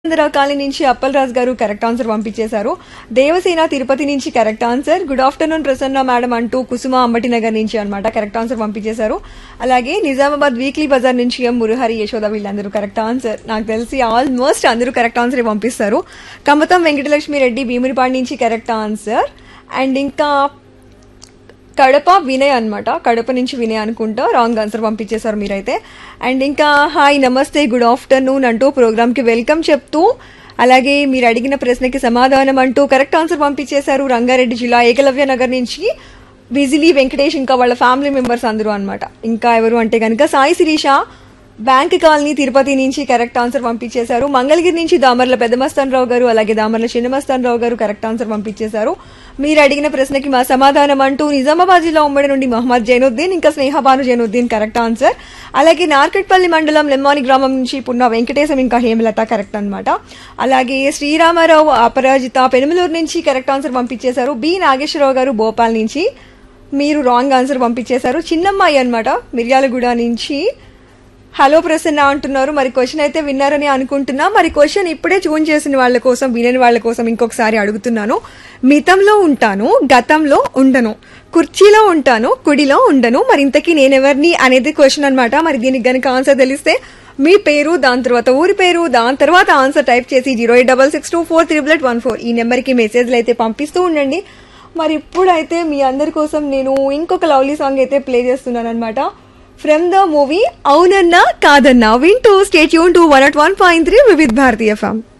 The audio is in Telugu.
రాజేంద్రరావు కాలనీ నుంచి అప్పలరాజు గారు కరెక్ట్ ఆన్సర్ పంపించేశారు దేవసేన తిరుపతి నుంచి correct answer good afternoon Prasanna madam అంటూ కుసుమ అంబటి నగర్ నుంచి అన్నమాట కరెక్ట్ ఆన్సర్ పంపించేశారు అలాగే నిజామాబాద్ వీక్లీ బజార్ నుంచి ఎం మురహరి యశోద వీళ్ళందరూ కరెక్ట్ ఆన్సర్ నాకు తెలిసి ఆల్మోస్ట్ అందరూ కరెక్ట్ ఆన్సర్ పంపిస్తారు కమతం వెంకటలక్ష్మి రెడ్డి భీమునిపాడు నుంచి కరెక్ట్ ఆన్సర్ అండ్ ఇంకా కడప వినయ్ అన్నమాట కడప నుంచి వినయ్ అనుకుంటా రాంగ్ ఆన్సర్ పంపించేశారు మీరైతే అండ్ ఇంకా హాయ్ నమస్తే గుడ్ ఆఫ్టర్నూన్ అంటూ ప్రోగ్రామ్కి వెల్కమ్ చెప్తూ అలాగే మీరు అడిగిన ప్రశ్నకి సమాధానం అంటూ కరెక్ట్ ఆన్సర్ పంపించేశారు రంగారెడ్డి జిల్లా ఏకలవ్య నగర్ నుంచి బిజిలీ వెంకటేష్ ఇంకా వాళ్ళ ఫ్యామిలీ మెంబర్స్ అందరూ అన్నమాట ఇంకా ఎవరు అంటే కనుక సాయి శిరీష బ్యాంక్ కాలనీ తిరుపతి నుంచి కరెక్ట్ ఆన్సర్ పంపించేశారు మంగళగిరి నుంచి దామర్ల పెద్దమస్తాన్ రావు గారు అలాగే దామర్ల చిన్నమస్తాన్ రావు గారు కరెక్ట్ ఆన్సర్ పంపించేశారు మీరు అడిగిన ప్రశ్నకి మా సమాధానం అంటూ నిజామాబాద్ జిల్లా ఉమ్మడి నుండి మహమ్మద్ జైనుద్దీన్ ఇంకా స్నేహబాను జైనుద్దీన్ కరెక్ట్ ఆన్సర్ అలాగే నార్కట్పల్లి మండలం లెమ్మాని గ్రామం నుంచి పున్న వెంకటేశం ఇంకా హేమలత కరెక్ట్ అన్నమాట అలాగే శ్రీరామారావు అపరాజిత పెనుమలూరు నుంచి కరెక్ట్ ఆన్సర్ పంపించేశారు బి నాగేశ్వరరావు గారు భోపాల్ నుంచి మీరు రాంగ్ ఆన్సర్ పంపించేశారు చిన్నమ్మాయి అన్నమాట మిర్యాలగూడ నుంచి హలో ప్రసన్న అంటున్నారు మరి క్వశ్చన్ అయితే విన్నారని అనుకుంటున్నా మరి క్వశ్చన్ ఇప్పుడే ట్యూన్ చేసిన వాళ్ళ కోసం వినని వాళ్ళ కోసం ఇంకొకసారి అడుగుతున్నాను మితంలో ఉంటాను గతంలో ఉండను కుర్చీలో ఉంటాను కుడిలో ఉండను మరి ఇంతకీ నేనెవరిని అనేది క్వశ్చన్ అన్నమాట మరి దీనికి గనుక ఆన్సర్ తెలిస్తే మీ పేరు దాని తర్వాత ఊరి పేరు దాని తర్వాత ఆన్సర్ టైప్ చేసి zero eight double six two four triple eight one four ఈ నెంబర్కి మెసేజ్లు అయితే పంపిస్తూ ఉండండి మరి ఇప్పుడైతే మీ అందరి కోసం నేను ఇంకొక లవ్లీ సాంగ్ అయితే ప్లే చేస్తున్నాను అనమాట ఫ్రమ్ ద మూవీ అవునన్నా కాదన్నా వింటూ state tune to one at one point three Vividh Bharati form